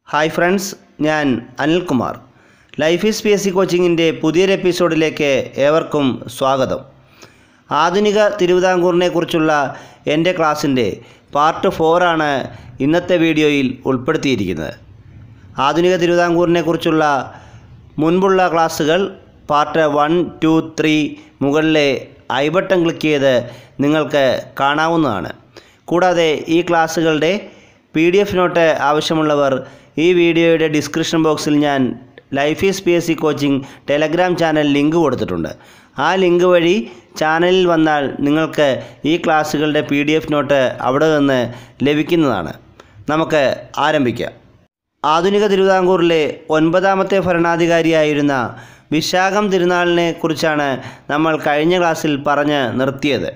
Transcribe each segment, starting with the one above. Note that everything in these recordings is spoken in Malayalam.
ഹായ് ഫ്രണ്ട്സ് ഞാൻ Anilkumar life is P S C കോച്ചിങ്ങിൻ്റെ പുതിയൊരു എപ്പിസോഡിലേക്ക് ഏവർക്കും സ്വാഗതം ആധുനിക തിരുവിതാംകൂറിനെ കുറിച്ചുള്ള എൻ്റെ ക്ലാസ്സിൻ്റെ പാർട്ട് ഫോറാണ് ഇന്നത്തെ വീഡിയോയിൽ ഉൾപ്പെടുത്തിയിരിക്കുന്നത് ആധുനിക തിരുവിതാംകൂറിനെ കുറിച്ചുള്ള മുൻപുള്ള ക്ലാസ്സുകൾ പാർട്ട് വൺ ടു ത്രീ മുകളിലെ ഐ ബട്ടൺ ക്ലിക്ക് ചെയ്ത് നിങ്ങൾക്ക് കാണാവുന്നതാണ് കൂടാതെ ഈ ക്ലാസ്സുകളുടെ പി ഡി എഫ് നോട്ട് ആവശ്യമുള്ളവർ ഈ വീഡിയോയുടെ ഡിസ്ക്രിപ്ഷൻ ബോക്സിൽ ഞാൻ life is P S C coaching Telegram channel link കൊടുത്തിട്ടുണ്ട് ആ ലിങ്ക് വഴി ചാനലിൽ വന്നാൽ നിങ്ങൾക്ക് ഈ ക്ലാസ്സുകളുടെ പി ഡി എഫ് നോട്ട് അവിടെ നിന്ന് ലഭിക്കുന്നതാണ് നമുക്ക് ആരംഭിക്കാം ആധുനിക തിരുവിതാംകൂറിലെ ഒൻപതാമത്തെ ഭരണാധികാരിയായിരുന്ന വിശാഖം തിരുനാളിനെ കുറിച്ചാണ് നമ്മൾ കഴിഞ്ഞ ക്ലാസ്സിൽ പറഞ്ഞ് നിർത്തിയത്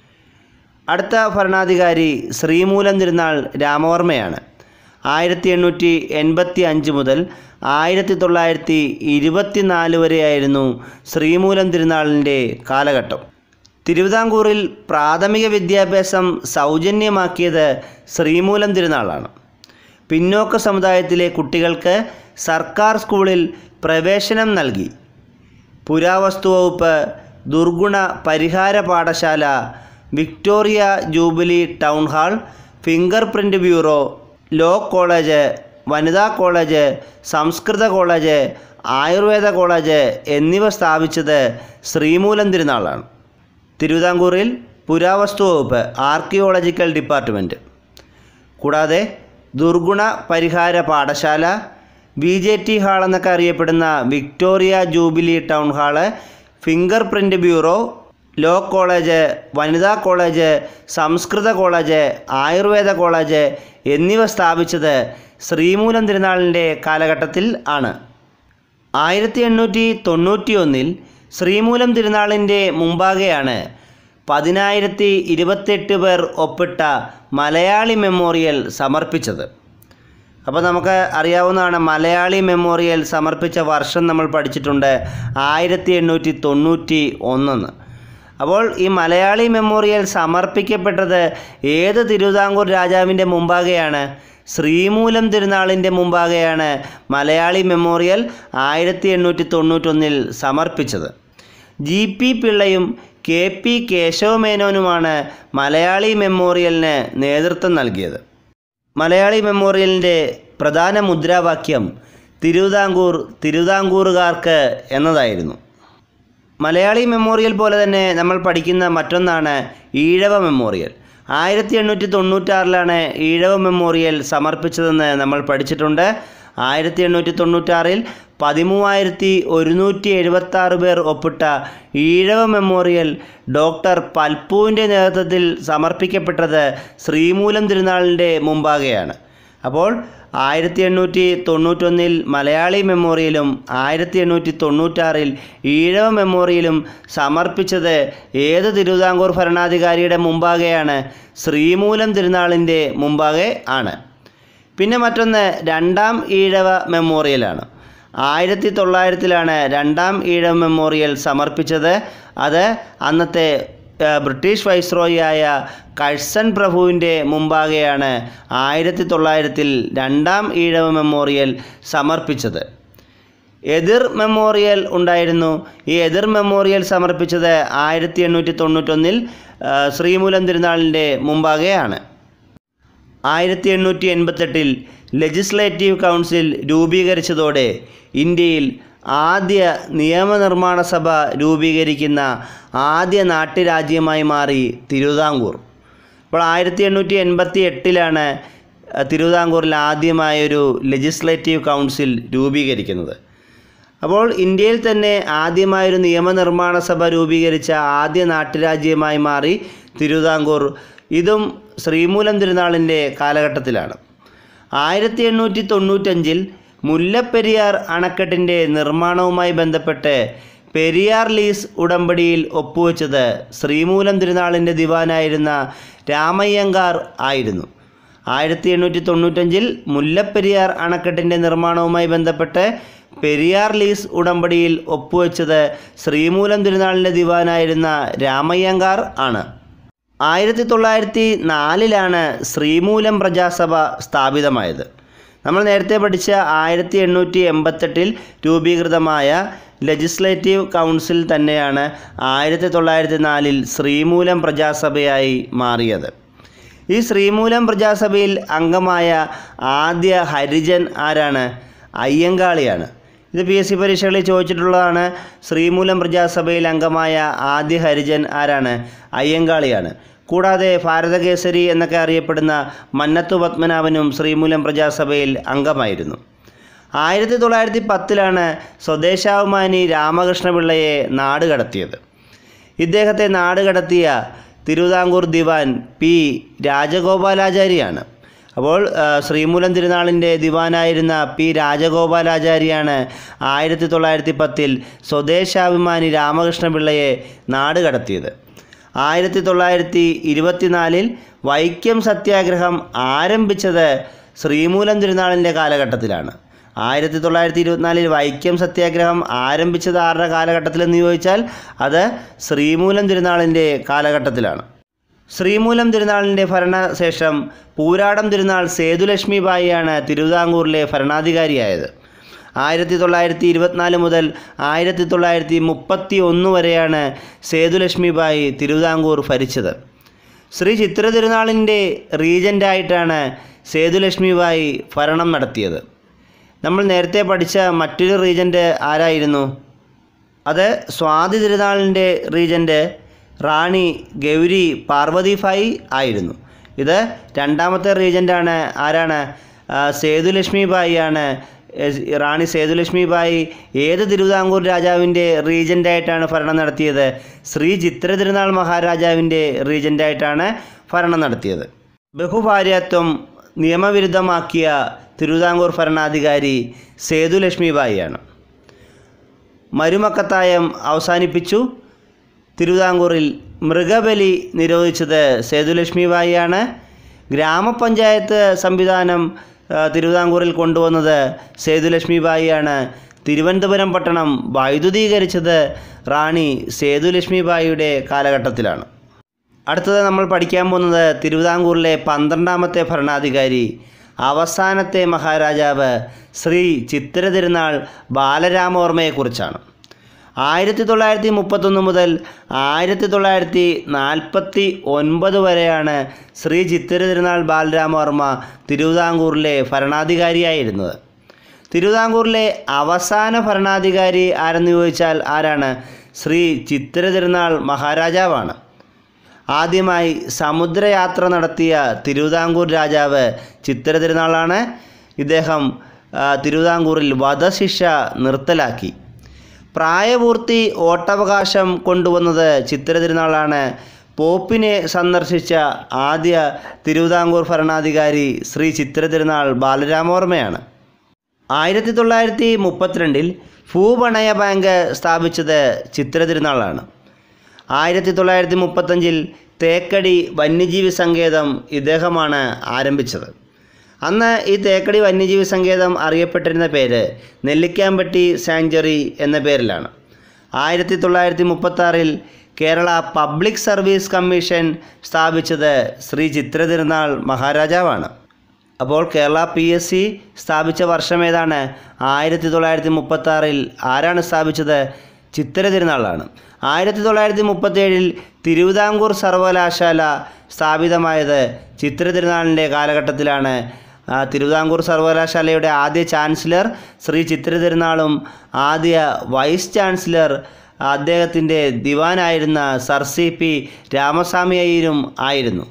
അടുത്ത ഭരണാധികാരി ശ്രീമൂലം തിരുനാൾ രാമവർമ്മയാണ് ആയിരത്തി എണ്ണൂറ്റി എൺപത്തി അഞ്ച് മുതൽ ആയിരത്തി തൊള്ളായിരത്തി ഇരുപത്തിനാല് വരെയായിരുന്നു ശ്രീമൂലം തിരുനാളിൻ്റെ കാലഘട്ടം തിരുവിതാംകൂറിൽ പ്രാഥമിക വിദ്യാഭ്യാസം സൗജന്യമാക്കിയത് ശ്രീമൂലം തിരുനാളാണ് പിന്നോക്ക സമുദായത്തിലെ കുട്ടികൾക്ക് സർക്കാർ സ്കൂളിൽ പ്രവേശനം നൽകി പുരാവസ്തു വകുപ്പ് ദുർഗുണ പരിഹാര പാഠശാല Victoria Jubilee town hall finger print bureau law college വനിതാ കോളേജ് സംസ്കൃത കോളേജ് ആയുർവേദ കോളേജ് എന്നിവ സ്ഥാപിച്ചത് ശ്രീമൂലം തിരുനാളാണ് തിരുവിതാംകൂറിൽ പുരാവസ്തു വകുപ്പ് ആർക്കിയോളജിക്കൽ ഡിപ്പാർട്ട്മെൻറ്റ് കൂടാതെ ദുർഗുണ പരിഹാര പാഠശാല വി ജെ ടി ഹാൾ എന്നൊക്കെ അറിയപ്പെടുന്ന Victoria Jubilee town hall finger print bureau law college വനിതാ കോളേജ് സംസ്കൃത കോളേജ് ആയുർവേദ കോളേജ് എന്നിവ സ്ഥാപിച്ചത് ശ്രീമൂലം തിരുനാളിൻ്റെ കാലഘട്ടത്തിൽ ആണ് ആയിരത്തി എണ്ണൂറ്റി തൊണ്ണൂറ്റി ഒന്നിൽ ശ്രീമൂലം തിരുനാളിൻ്റെ മുമ്പാകെയാണ് പതിനായിരത്തി ഇരുപത്തെട്ട് പേർ ഒപ്പിട്ട മലയാളി മെമ്മോറിയൽ സമർപ്പിച്ചത് അപ്പോൾ നമുക്ക് അറിയാവുന്നതാണ് മലയാളി മെമ്മോറിയൽ സമർപ്പിച്ച വർഷം നമ്മൾ പഠിച്ചിട്ടുണ്ട് ആയിരത്തി എണ്ണൂറ്റി തൊണ്ണൂറ്റി ഒന്നെന്ന് അപ്പോൾ ഈ മലയാളി മെമ്മോറിയൽ സമർപ്പിക്കപ്പെട്ടത് ഏത് തിരുവിതാംകൂർ രാജാവിൻ്റെ മുമ്പാകെയാണ് ശ്രീമൂലം തിരുനാളിൻ്റെ മുമ്പാകെയാണ് മലയാളി മെമ്മോറിയൽ ആയിരത്തി എണ്ണൂറ്റി തൊണ്ണൂറ്റൊന്നിൽ സമർപ്പിച്ചത് ജി പി പിള്ളയും കെ പി കേശവമേനോനുമാണ് മലയാളി മെമ്മോറിയലിന് നേതൃത്വം നൽകിയത് മലയാളി മെമ്മോറിയലിൻ്റെ പ്രധാന മുദ്രാവാക്യം തിരുവിതാംകൂർ തിരുവിതാംകൂറുകാർക്ക് എന്നതായിരുന്നു മലയാളി മെമ്മോറിയൽ പോലെ തന്നെ നമ്മൾ പഠിക്കുന്ന മറ്റൊന്നാണ് ഈഴവ മെമ്മോറിയൽ ആയിരത്തി എണ്ണൂറ്റി തൊണ്ണൂറ്റാറിലാണ് ഈഴവ മെമ്മോറിയൽ സമർപ്പിച്ചതെന്ന് നമ്മൾ പഠിച്ചിട്ടുണ്ട് ആയിരത്തി എണ്ണൂറ്റി തൊണ്ണൂറ്റാറിൽ പതിമൂവായിരത്തി ഒരുന്നൂറ്റി എഴുപത്താറ് പേർ ഒപ്പിട്ട ഈഴവ മെമ്മോറിയൽ ഡോക്ടർ പൽപ്പുവിൻ്റെ നേതൃത്വത്തിൽ സമർപ്പിക്കപ്പെട്ടത് ശ്രീമൂലം തിരുനാളിൻ്റെ മുമ്പാകെയാണ് അപ്പോൾ ആയിരത്തി എണ്ണൂറ്റി തൊണ്ണൂറ്റൊന്നിൽ മലയാളി മെമ്മോറിയലും ആയിരത്തി എണ്ണൂറ്റി തൊണ്ണൂറ്റാറിൽ ഈഴവ മെമ്മോറിയലും സമർപ്പിച്ചത് ഏത് തിരുവിതാംകൂർ ഭരണാധികാരിയുടെ മുമ്പാകെയാണ് ശ്രീമൂലം തിരുനാളിൻ്റെ മുമ്പാകെ ആണ് പിന്നെ മറ്റൊന്ന് രണ്ടാം ഈഴവ മെമ്മോറിയലാണ് ആയിരത്തി തൊള്ളായിരത്തിലാണ് രണ്ടാം ഈഴവ മെമ്മോറിയൽ സമർപ്പിച്ചത് അത് അന്നത്തെ ബ്രിട്ടീഷ് വൈസ്രോയിയായ കഴ്സൺ പ്രഭുവിൻ്റെ മുമ്പാകെയാണ് ആയിരത്തി തൊള്ളായിരത്തിൽ രണ്ടാം ഈഴവ മെമ്മോറിയൽ സമർപ്പിച്ചത് എതിർ മെമ്മോറിയൽ ഉണ്ടായിരുന്നു ഈ എതിർ മെമ്മോറിയൽ സമർപ്പിച്ചത് ആയിരത്തി എണ്ണൂറ്റി തൊണ്ണൂറ്റൊന്നിൽ ശ്രീമൂലം തിരുനാളിൻ്റെ മുമ്പാകെയാണ് ആയിരത്തി എണ്ണൂറ്റി എൺപത്തെട്ടിൽ ലെജിസ്ലേറ്റീവ് കൗൺസിൽ രൂപീകരിച്ചതോടെ ഇന്ത്യയിൽ ആദ്യ നിയമനിർമ്മാണ സഭ രൂപീകരിക്കുന്ന ആദ്യ നാട്ടുരാജ്യമായി മാറി തിരുവിതാംകൂർ അപ്പോൾ ആയിരത്തി എണ്ണൂറ്റി എൺപത്തി എട്ടിലാണ് തിരുവിതാംകൂറിൽ ആദ്യമായൊരു ലെജിസ്ലേറ്റീവ് കൗൺസിൽ രൂപീകരിക്കുന്നത് അപ്പോൾ ഇന്ത്യയിൽ തന്നെ ആദ്യമായൊരു നിയമനിർമ്മാണ സഭ രൂപീകരിച്ച ആദ്യ നാട്ടുരാജ്യമായി മാറി തിരുവിതാംകൂർ ഇതും ശ്രീമൂലം തിരുനാളിൻ്റെ കാലഘട്ടത്തിലാണ് ആയിരത്തി എണ്ണൂറ്റി തൊണ്ണൂറ്റഞ്ചിൽ മുല്ലപ്പെരിയാർ അണക്കെട്ടിൻ്റെ നിർമ്മാണവുമായി ബന്ധപ്പെട്ട് പെരിയാർ ലീസ് ഉടമ്പടിയിൽ ഒപ്പുവെച്ചത് ശ്രീമൂലം തിരുനാളിൻ്റെ ദിവാനായിരുന്ന രാമയ്യങ്കാർ ആയിരുന്നു ആയിരത്തി എണ്ണൂറ്റി തൊണ്ണൂറ്റഞ്ചിൽ മുല്ലപ്പെരിയാർ അണക്കെട്ടിൻ്റെ നിർമ്മാണവുമായി ബന്ധപ്പെട്ട് പെരിയാർ ലീസ് ഉടമ്പടിയിൽ ഒപ്പുവെച്ചത് ശ്രീമൂലം തിരുനാളിൻ്റെ ദിവാനായിരുന്ന രാമയ്യങ്കാർ ആണ് ആയിരത്തി തൊള്ളായിരത്തി നാലിലാണ് ശ്രീമൂലം പ്രജാസഭ സ്ഥാപിതമായത് നമ്മൾ നേരത്തെ പഠിച്ച ആയിരത്തി എണ്ണൂറ്റി എൺപത്തെട്ടിൽ രൂപീകൃതമായ ലെജിസ്ലേറ്റീവ് കൗൺസിൽ തന്നെയാണ് ആയിരത്തി തൊള്ളായിരത്തി നാലിൽ ശ്രീമൂലം പ്രജാസഭയായി മാറിയത് ഈ ശ്രീമൂലം പ്രജാസഭയിൽ അംഗമായ ആദ്യ ഹരിജൻ ആരാണ് അയ്യങ്കാളിയാണ് ഇത് പി എസ് സി പരീക്ഷകളിൽ ചോദിച്ചിട്ടുള്ളതാണ് ശ്രീമൂലം പ്രജാസഭയിൽ അംഗമായ ആദ്യ ഹരിജൻ ആരാണ് അയ്യങ്കാളിയാണ് കൂടാതെ ഭാരതകേസരി എന്നൊക്കെ അറിയപ്പെടുന്ന മന്നത്തു പത്മനാഭനും ശ്രീമൂലം പ്രജാസഭയിൽ അംഗമായിരുന്നു ആയിരത്തി തൊള്ളായിരത്തി പത്തിലാണ് സ്വദേശാഭിമാനി രാമകൃഷ്ണപിള്ളയെ നാട് കടത്തിയത് ഇദ്ദേഹത്തെ നാട് കടത്തിയ തിരുവിതാംകൂർ ദിവാൻ പി രാജഗോപാലാചാരിയാണ് അപ്പോൾ ആ, ശ്രീമൂലം തിരുനാളിൻ്റെ ദിവാനായിരുന്ന പി രാജഗോപാലാചാരിയാണ് ആയിരത്തി തൊള്ളായിരത്തി പത്തിൽ സ്വദേശാഭിമാനി രാമകൃഷ്ണപിള്ളയെ നാട് കടത്തിയത് ആയിരത്തി തൊള്ളായിരത്തി ഇരുപത്തിനാലിൽ വൈക്കം സത്യാഗ്രഹം ആരംഭിച്ചത് ശ്രീമൂലം തിരുനാളിൻ്റെ കാലഘട്ടത്തിലാണ് ആയിരത്തി തൊള്ളായിരത്തി ഇരുപത്തിനാലിൽ വൈക്കം സത്യാഗ്രഹം ആരംഭിച്ചത് ആരുടെ കാലഘട്ടത്തിലെന്ന് ചോദിച്ചാൽ അത് ശ്രീമൂലം തിരുനാളിൻ്റെ കാലഘട്ടത്തിലാണ് ശ്രീമൂലം തിരുനാളിൻ്റെ ഭരണശേഷം പൂരാടം തിരുനാൾ സേതുലക്ഷ്മി ബായിയാണ് തിരുവിതാംകൂറിലെ ഭരണാധികാരിയായത് ആയിരത്തി തൊള്ളായിരത്തി ഇരുപത്തിനാല് മുതൽ ആയിരത്തി തൊള്ളായിരത്തി മുപ്പത്തി ഒന്ന് വരെയാണ് സേതുലക്ഷ്മി ബായി തിരുവിതാംകൂർ ഭരിച്ചത് ശ്രീ ചിത്ര തിരുനാളിൻ്റെ റീജൻ്റായിട്ടാണ് സേതുലക്ഷ്മി ബായി ഭരണം നടത്തിയത് നമ്മൾ നേരത്തെ പഠിച്ച മറ്റൊരു റീജൻ്റ് ആരായിരുന്നു അത് സ്വാതി തിരുനാളിൻ്റെ റീജൻ്റ് റാണി ഗൗരി പാർവതിഫായി ആയിരുന്നു ഇത് രണ്ടാമത്തെ റീജൻ്റാണ് ആരാണ് ആ, സേതുലക്ഷ്മി ബായിയാണ് എസ്- റാണി സേതുലക്ഷ്മി ബായി ഏത് തിരുവിതാംകൂർ രാജാവിൻ്റെ റീജൻ്റായിട്ടാണ് ഭരണം നടത്തിയത് ശ്രീ ചിത്ര തിരുനാൾ മഹാരാജാവിൻ്റെ റീജൻ്റായിട്ടാണ് ഭരണം നടത്തിയത് ബഹുഭാര്യാത്വം നിയമവിരുദ്ധമാക്കിയ തിരുവിതാംകൂർ ഭരണാധികാരി സേതുലക്ഷ്മി ബായിയാണ് മരുമക്കത്തായം അവസാനിപ്പിച്ചു തിരുവിതാംകൂറിൽ മൃഗബലി നിരോധിച്ചത് സേതുലക്ഷ്മി ബായിയാണ് ഗ്രാമപഞ്ചായത്ത് സംവിധാനം ആ, തിരുവിതാംകൂറിൽ കൊണ്ടുവന്നത് സേതുലക്ഷ്മി ബായിയാണ് തിരുവനന്തപുരം പട്ടണം വൈദ്യുതീകരിച്ചത് റാണി സേതുലക്ഷ്മി ബായിയുടെ കാലഘട്ടത്തിലാണ് അടുത്തത് നമ്മൾ പഠിക്കാൻ പോകുന്നത് തിരുവിതാംകൂറിലെ പന്ത്രണ്ടാമത്തെ ഭരണാധികാരി അവസാനത്തെ മഹാരാജാവ് ശ്രീ ചിത്തിര തിരുനാൾ ബാലരാമവർമ്മയെക്കുറിച്ചാണ് ആയിരത്തി തൊള്ളായിരത്തി മുപ്പത്തൊന്ന് മുതൽ ആയിരത്തി തൊള്ളായിരത്തി നാൽപ്പത്തി ഒൻപത് വരെയാണ് ശ്രീ ചിത്തിര തിരുനാൾ ബാലരാമവർമ്മ തിരുവിതാംകൂറിലെ ഭരണാധികാരിയായിരുന്നത് തിരുവിതാംകൂറിലെ അവസാന ഭരണാധികാരി ആരെന്ന് ചോദിച്ചാൽ ആരാണ് ശ്രീ ചിത്തിര തിരുനാൾ മഹാരാജാവാണ് ആദ്യമായി സമുദ്രയാത്ര നടത്തിയ തിരുവിതാംകൂർ രാജാവ് ചിത്തിര തിരുനാളാണ് ഇദ്ദേഹം ആ, തിരുവിതാംകൂറിൽ വധശിക്ഷ നിർത്തലാക്കി പ്രായപൂർത്തി വോട്ടവകാശം കൊണ്ടുവന്നത് ചിത്തിര തിരുനാളാണ് പോപ്പിനെ സന്ദർശിച്ച ആദ്യ തിരുവിതാംകൂർ ഭരണാധികാരി ശ്രീ ചിത്തിര തിരുനാൾ ബാലരാമവർമ്മയാണ് ആയിരത്തി തൊള്ളായിരത്തി മുപ്പത്തിരണ്ടിൽ ഭൂപണയ ബാങ്ക് സ്ഥാപിച്ചത് ചിത്തിര തിരുനാളാണ് ആയിരത്തി തൊള്ളായിരത്തി മുപ്പത്തഞ്ചിൽ തേക്കടി വന്യജീവി സങ്കേതം ഇദ്ദേഹമാണ് ആരംഭിച്ചത് അന്ന് ഈ തേക്കടി വന്യജീവി സങ്കേതം അറിയപ്പെട്ടിരുന്ന പേര് നെല്ലിക്കാമ്പട്ടി സാങ്ച്വറി എന്ന പേരിലാണ് ആയിരത്തി തൊള്ളായിരത്തി മുപ്പത്താറിൽ കേരള പബ്ലിക് സർവീസ് കമ്മീഷൻ സ്ഥാപിച്ചത് ശ്രീ ചിത്ര തിരുനാൾ മഹാരാജാവാണ് അപ്പോൾ കേരള പി എസ് സി സ്ഥാപിച്ച വർഷം ഏതാണ് ആയിരത്തി തൊള്ളായിരത്തി മുപ്പത്താറിൽ ആരാണ് സ്ഥാപിച്ചത് ചിത്തിര തിരുനാളാണ് ആയിരത്തി തൊള്ളായിരത്തി മുപ്പത്തേഴിൽ തിരുവിതാംകൂർ സർവകലാശാല സ്ഥാപിതമായത് ചിത്ര തിരുനാളിൻ്റെ കാലഘട്ടത്തിലാണ് ആ, തിരുവിതാംകൂർ സർവകലാശാലയുടെ ആദ്യ ചാൻസലർ ശ്രീ ചിത്ര തിരുനാളും ആദ്യ വൈസ് ചാൻസലർ അദ്ദേഹത്തിൻ്റെ ദിവാനായിരുന്ന സർ സി പി രാമസ്വാമി അയ്യരും ആയിരുന്നു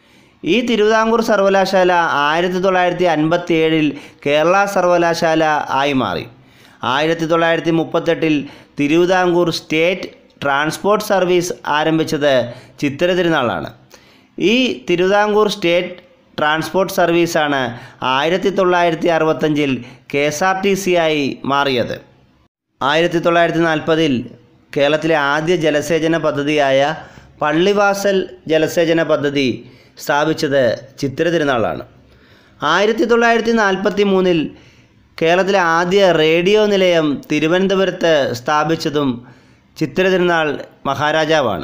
ഈ തിരുവിതാംകൂർ സർവകലാശാല ആയിരത്തി തൊള്ളായിരത്തി അൻപത്തി ഏഴിൽ കേരള സർവകലാശാല ആയി മാറി ആയിരത്തി തൊള്ളായിരത്തി മുപ്പത്തെട്ടിൽ തിരുവിതാംകൂർ സ്റ്റേറ്റ് ട്രാൻസ്പോർട്ട് സർവീസ് ആരംഭിച്ചത് ചിത്തിര തിരുനാളാണ് ഈ തിരുവിതാംകൂർ സ്റ്റേറ്റ് ട്രാൻസ്പോർട്ട് സർവീസാണ് ആയിരത്തി തൊള്ളായിരത്തി അറുപത്തഞ്ചിൽ K S R T C ആയി മാറിയത് ആയിരത്തി തൊള്ളായിരത്തി നാൽപ്പതിൽ കേരളത്തിലെ ആദ്യ ജലസേചന പദ്ധതിയായ പള്ളിവാസൽ ജലസേചന പദ്ധതി സ്ഥാപിച്ചത് ചിത്തിര തിരുനാളാണ് ആയിരത്തി തൊള്ളായിരത്തി നാൽപ്പത്തി മൂന്നിൽ കേരളത്തിലെ ആദ്യ റേഡിയോ നിലയം തിരുവനന്തപുരത്ത് സ്ഥാപിച്ചതും ചിത്തിര തിരുനാൾ മഹാരാജാവാണ്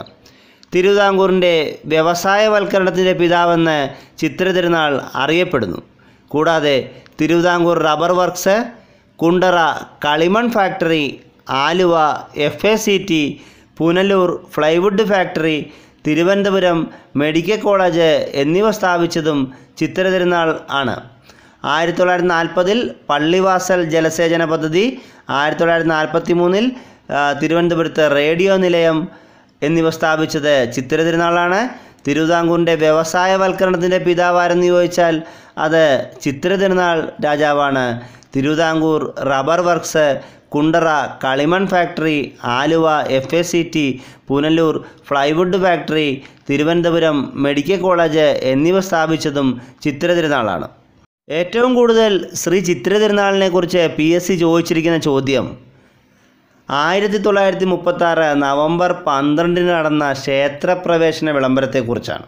തിരുവിതാംകൂറിൻ്റെ വ്യവസായവൽക്കരണത്തിൻ്റെ പിതാവെന്ന് ചിത്തിര തിരുനാൾ അറിയപ്പെടുന്നു കൂടാതെ തിരുവിതാംകൂർ റബ്ബർ വർക്ക്സ് കുണ്ടറ കളിമൺ factory Aluva F A C T Punalur plywood factory Thiruvananthapuram medical college എന്നിവ സ്ഥാപിച്ചതും ചിത്തിര തിരുനാൾ ആണ് ആയിരത്തി തൊള്ളായിരത്തി നാൽപ്പതിൽ പള്ളിവാസൽ ജലസേചന പദ്ധതി ആയിരത്തി തൊള്ളായിരത്തി നാൽപ്പത്തി മൂന്നിൽ തിരുവനന്തപുരത്ത് റേഡിയോ നിലയം എന്നിവ സ്ഥാപിച്ചത് ചിത്തിര തിരുനാളാണ് തിരുവിതാംകൂറിൻ്റെ വ്യവസായവൽക്കരണത്തിൻ്റെ പിതാവാരെന്ന് ചോദിച്ചാൽ അത് ചിത്തിര തിരുനാൾ രാജാവാണ് തിരുവിതാംകൂർ റബ്ബർ വർക്ക്സ് കുണ്ടറ കളിമൺ factory Aluva F A C T Punalur plywood factory Thiruvananthapuram medical college എന്നിവ സ്ഥാപിച്ചതും ചിത്തിര തിരുനാളാണ് ഏറ്റവും കൂടുതൽ ശ്രീ ചിത്തിര തിരുനാളിനെ കുറിച്ച് പി എസ് സി ചോദിച്ചിരിക്കുന്ന ചോദ്യം ആയിരത്തി തൊള്ളായിരത്തി മുപ്പത്തി ആറ് നവംബർ പന്ത്രണ്ടിന് നടന്ന ക്ഷേത്രപ്രവേശന വിളംബരത്തെക്കുറിച്ചാണ്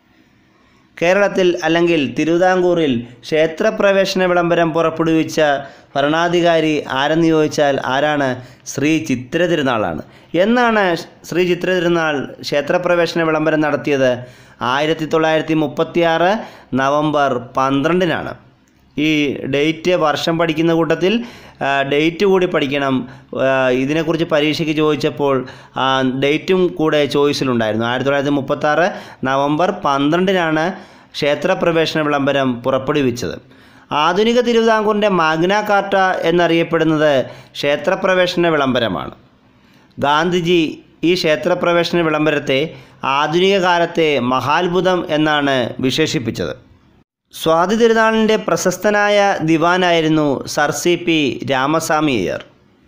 കേരളത്തിൽ അല്ലെങ്കിൽ തിരുവിതാംകൂറിൽ ക്ഷേത്രപ്രവേശന വിളംബരം പുറപ്പെടുവിച്ച ഭരണാധികാരി ആരെന്ന് ചോദിച്ചാൽ ആരാണ് ശ്രീ ചിത്ര തിരുനാളാണ് എന്നാണ് ശ്രീ ചിത്ര തിരുനാൾ ക്ഷേത്രപ്രവേശന വിളംബരം നടത്തിയത് ആയിരത്തി തൊള്ളായിരത്തി മുപ്പത്തിയാറ് നവംബർ പന്ത്രണ്ടിനാണ് ഈ ഡേറ്റ് വർഷം പഠിക്കുന്ന കൂട്ടത്തിൽ ഡേറ്റ് കൂടി പഠിക്കണം ഇതിനെക്കുറിച്ച് പരീക്ഷയ്ക്ക് ചോദിച്ചപ്പോൾ ഡേറ്റും കൂടെ ചോയ്സിലുണ്ടായിരുന്നു ആയിരത്തി തൊള്ളായിരത്തി മുപ്പത്താറ് നവംബർ പന്ത്രണ്ടിനാണ് ക്ഷേത്രപ്രവേശന വിളംബരം പുറപ്പെടുവിച്ചത് ആധുനിക തിരുവിതാംകൂറിൻ്റെ മാഗ്ന കാർട്ട എന്നറിയപ്പെടുന്നത് ക്ഷേത്രപ്രവേശന വിളംബരമാണ് ഗാന്ധിജി ഈ ക്ഷേത്രപ്രവേശന വിളംബരത്തെ ആധുനിക കാലത്തെ മഹാത്ഭുതം എന്നാണ് വിശേഷിപ്പിച്ചത് സ്വാതി തിരുനാളിൻ്റെ പ്രശസ്തനായ ദിവാനായിരുന്നു sir C P Ramaswamy Iyer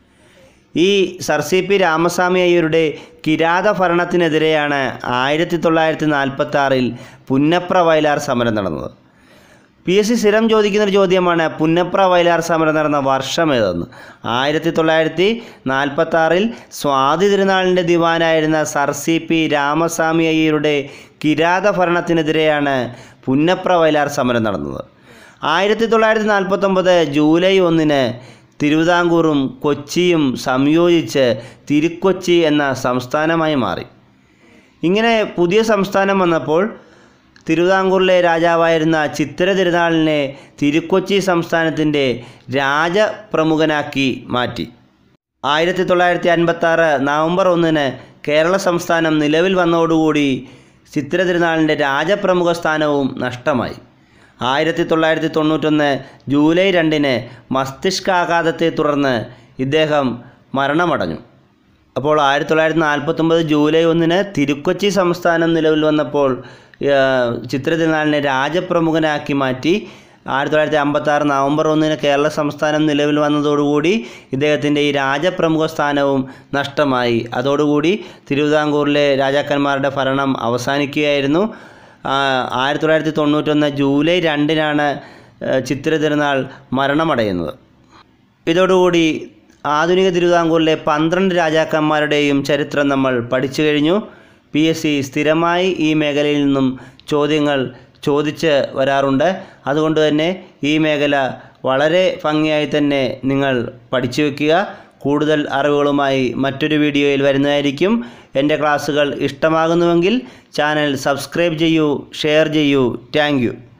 ഈ സർ സി പി രാമസ്വാമി അയ്യരുടെ കിരാത ഭരണത്തിനെതിരെയാണ് ആയിരത്തി തൊള്ളായിരത്തി നാൽപ്പത്തി ആറിൽ പുന്നപ്ര വയലാർ സമരം നടന്നത് പി എസ് സി സ്ഥിരം ചോദിക്കുന്നൊരു ചോദ്യമാണ് പുന്നപ്ര വയലാർ സമരം നടന്ന വർഷം ഏതെന്ന് ആയിരത്തി തൊള്ളായിരത്തി നാൽപ്പത്തി ആറിൽ സ്വാതി തിരുനാളിൻ്റെ ദിവാനായിരുന്ന സർ സി പി രാമസ്വാമി അയ്യരുടെ കിരാത ഭരണത്തിനെതിരെയാണ് പുന്നപ്ര വയലാർ സമരം നടന്നത് ആയിരത്തി തൊള്ളായിരത്തി നാൽപ്പത്തൊമ്പത് ജൂലൈ ഒന്നിന് തിരുവിതാംകൂറും കൊച്ചിയും സംയോജിച്ച് തിരുക്കൊച്ചി എന്ന സംസ്ഥാനമായി മാറി ഇങ്ങനെ പുതിയ സംസ്ഥാനം വന്നപ്പോൾ തിരുവിതാംകൂറിലെ രാജാവായിരുന്ന ചിത്തിര തിരുനാളിനെ തിരുക്കൊച്ചി സംസ്ഥാനത്തിൻ്റെ രാജപ്രമുഖനാക്കി മാറ്റി ആയിരത്തി തൊള്ളായിരത്തി അൻപത്തി ആറ് നവംബർ ഒന്നിന് കേരള സംസ്ഥാനം നിലവിൽ വന്നതോടുകൂടി ചിത്തിര തിരുനാളിൻ്റെ രാജപ്രമുഖ സ്ഥാനവും നഷ്ടമായി ആയിരത്തി തൊള്ളായിരത്തി തൊണ്ണൂറ്റൊന്ന് ജൂലൈ രണ്ടിന് മസ്തിഷ്കാഘാതത്തെ തുടർന്ന് ഇദ്ദേഹം മരണമടഞ്ഞു അപ്പോൾ ആയിരത്തി തൊള്ളായിരത്തി നാൽപ്പത്തൊമ്പത് ജൂലൈ ഒന്നിന് തിരുക്കൊച്ചി സംസ്ഥാനം നിലവിൽ വന്നപ്പോൾ ചിത്ര തിരുനാളിനെ രാജപ്രമുഖനാക്കി മാറ്റി ആയിരത്തി തൊള്ളായിരത്തി അമ്പത്തി ആറ് നവംബർ ഒന്നിന് കേരള സംസ്ഥാനം നിലവിൽ വന്നതോടുകൂടി ഇദ്ദേഹത്തിൻ്റെ ഈ രാജപ്രമുഖ സ്ഥാനവും നഷ്ടമായി അതോടുകൂടി തിരുവിതാംകൂറിലെ രാജാക്കന്മാരുടെ ഭരണം അവസാനിക്കുകയായിരുന്നു ആയിരത്തി തൊള്ളായിരത്തി തൊണ്ണൂറ്റൊന്ന് ജൂലൈ രണ്ടിനാണ് ചിത്ര തിരുനാൾ മരണമടയുന്നത് ഇതോടുകൂടി ആധുനിക തിരുവിതാംകൂറിലെ പന്ത്രണ്ട് രാജാക്കന്മാരുടെയും ചരിത്രം നമ്മൾ പഠിച്ചു കഴിഞ്ഞു പി എസ് സി സ്ഥിരമായി ഈ മേഖലയിൽ നിന്നും ചോദ്യങ്ങൾ ചോദിച്ച് വരാറുണ്ട് അതുകൊണ്ട് തന്നെ ഈ മേഖല വളരെ ഭംഗിയായി തന്നെ നിങ്ങൾ പഠിച്ചു വയ്ക്കുക കൂടുതൽ അറിവുകളുമായി മറ്റൊരു വീഡിയോയിൽ വരുന്നതായിരിക്കും എൻ്റെ ക്ലാസ്സുകൾ ഇഷ്ടമാകുന്നുവെങ്കിൽ ചാനൽ സബ്സ്ക്രൈബ് ചെയ്യൂ ഷെയർ ചെയ്യൂ താങ്ക്